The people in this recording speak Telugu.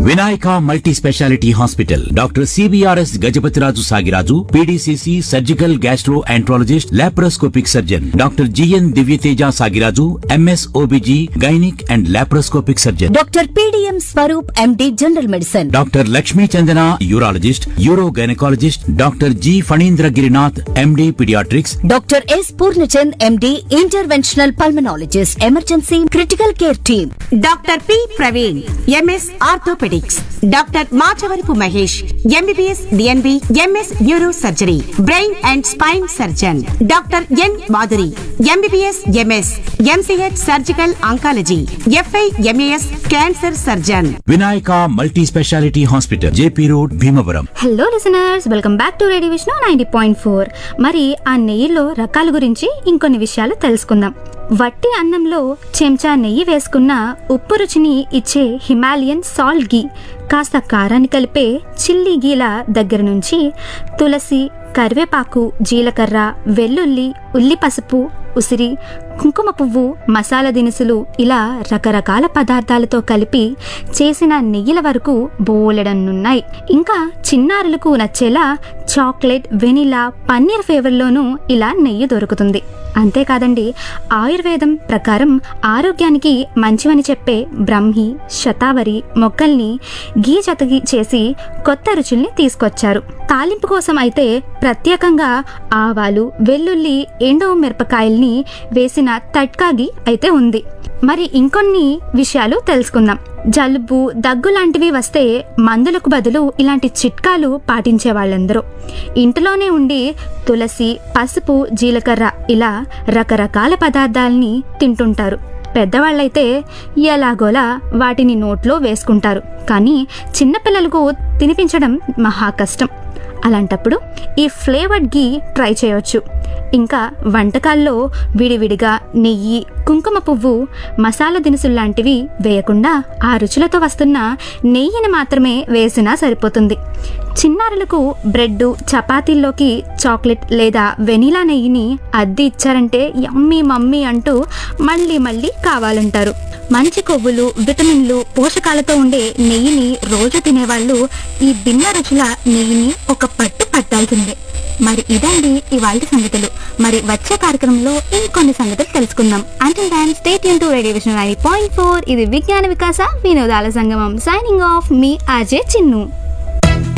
Vinayaka multi speciality hospital doctor CBRS Gajapathiraju Sagiraju PDCC surgical gastroenterologist laparoscopic surgeon doctor GN Divyateja Sagiraju MS OBG gynaec and laparoscopic surgeon doctor PDM Swaroop MD general medicine doctor Lakshmi Chandana urologist uro gynaecologist doctor G Phanindra Girinath MD paediatrics doctor S Purnachand MD interventional pulmonologist emergency critical care team doctor P Praveen MS orthopaedics doctor Machavarapu Mahesh MBBS DNB MS neuro surgery brain and spine surgeon doctor N Madhuri MBBS MS MCh surgical oncology FI MAS cancer surgeon Vinayaka multi speciality hospital JP road Bhimavaram hello listeners welcome back to radio Vishnu ninety point four మరి ఆ నెయ్యిలో రకాల గురించి ఇంకొన్ని విషయాలు తెలుసుకుందాం వట్టి అన్నంలో చెంచా నెయ్యి వేసుకున్న ఉప్పు రుచిని ఇచ్చే హిమాలయన్ సాల్ట్ గీ కాస్త కారాన్ని కలిపే చిల్లీ గీల దగ్గర నుంచి తులసి కరివేపాకు జీలకర్ర వెల్లుల్లి ఉల్లి పసుపు ఉసిరి కుంకుమ పువ్వు మసాలా దినుసులు ఇలా రకరకాల పదార్థాలతో కలిపి చేసిన నెయ్యిల వరకు బోలెడన్నున్నాయి ఇంకా చిన్నారులకు నచ్చేలా చాక్లెట్ వెనిలా పన్నీర్ ఫ్లేవర్లోనూ ఇలా నెయ్యి దొరుకుతుంది అంతేకాదండి ఆయుర్వేదం ప్రకారం ఆరోగ్యానికి మంచివని చెప్పే బ్రహ్మి శతావరి మొక్కల్ని గీ జతగి చేసి కొత్త రుచుల్ని తీసుకొచ్చారు తాలింపు కోసం అయితే ప్రత్యేకంగా ఆవాలు వెల్లుల్లి ఎండో మిరపకాయల్ని వేసిన తట్కా గీ అయితే ఉంది మరి ఇంకొన్ని విషయాలు తెలుసుకుందాం జలుబు దగ్గు లాంటివి వస్తే మందులకు బదులు ఇలాంటి చిట్కాలు పాటించే వాళ్ళందరూ ఇంటిలోనే ఉండి తులసి పసుపు జీలకర్ర ఇలా రకరకాల పదార్థాలని తింటుంటారు పెద్దవాళ్ళైతే ఎలాగోలా వాటిని నోట్లో వేసుకుంటారు కానీ చిన్నపిల్లలకు తినిపించడం మహా కష్టం అలాంటప్పుడు ఈ ఫ్లేవర్డ్ గీ ట్రై చేయొచ్చు ఇంకా వంటకాల్లో విడివిడిగా నెయ్యి కుంకుమ పువ్వు మసాలా దినుసులు లాంటివి వేయకుండా ఆ రుచులతో వస్తున్న నెయ్యిని మాత్రమే వేసినా సరిపోతుంది చిన్నారులకు బ్రెడ్ చపాతీల్లోకి చాక్లెట్ లేదా వెనిలా నెయ్యిని అద్దె ఇచ్చారంటే యమ్మీ మమ్మీ అంటూ మళ్ళీ మళ్ళీ కావాలంటారు మంచి కొవ్వులు విటమిన్లు పోషకాలతో ఉండే నెయ్యిని రోజు తినేవాళ్ళు ఈ భిన్న రుచుల నెయ్యిని ఒక పట్టు పట్టాల్సిందే మరి ఇదండి ఇవాళ సంగతులు మరి వచ్చే కార్యక్రమంలో ఇంకొన్ని సంగతులు తెలుసుకుందాం అంటే దాన్ స్టేట్ యూన్ టు రేడియో విషయం పాయింట్ ఫోర్ ఇది విజ్ఞాన వికాస వినోదాల సంగమం సైనింగ్ ఆఫ్ మీ అజయ్ చిన్ను